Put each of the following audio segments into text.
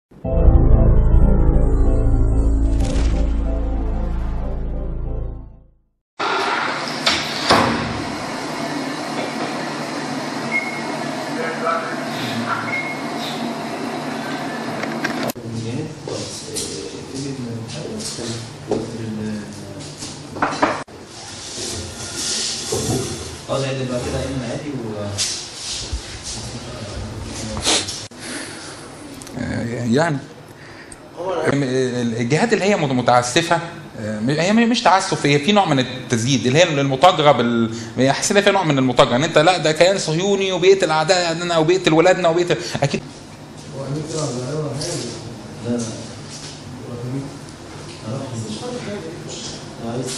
اه زي اللي بقى كده ايمن عادي و يعني الجهات اللي هي متعسفه هي مش تعسف هي في نوع من التزييد اللي هي المطاجره بال احس ان فيها نوع من المطاجره ان انت لا ده كيان صهيوني وبيقتل اعدائنا وبيقتل ولادنا وبيقتل اكيد لا لا عايز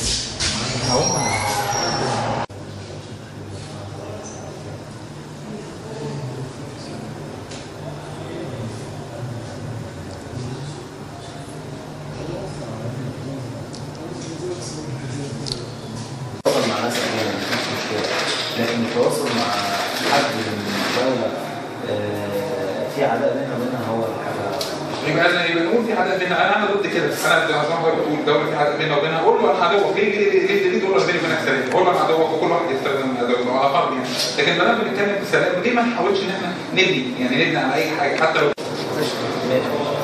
التواصل مع ناس أجانب مش مشكلة لكن التواصل مع حد من دولة آه، في عداء بيننا وبينها هو الحاجة يبقى انا يبقى نقول في عداء بيننا انا انا ضد كده انا زي ما حضرتك بتقول دوله في عداء بيننا وبينها قول له انا عدوك ليه ليه ليه ليه, ليه تقول له بيني وبينك سلام قول له انا عدوك وكل واحد يستخدم عدوك على فرض يعني لكن ما دام بنتكلم بسلام ليه ما نحاولش ان احنا نبني يعني نبني على اي حاجه حتى لو ماشي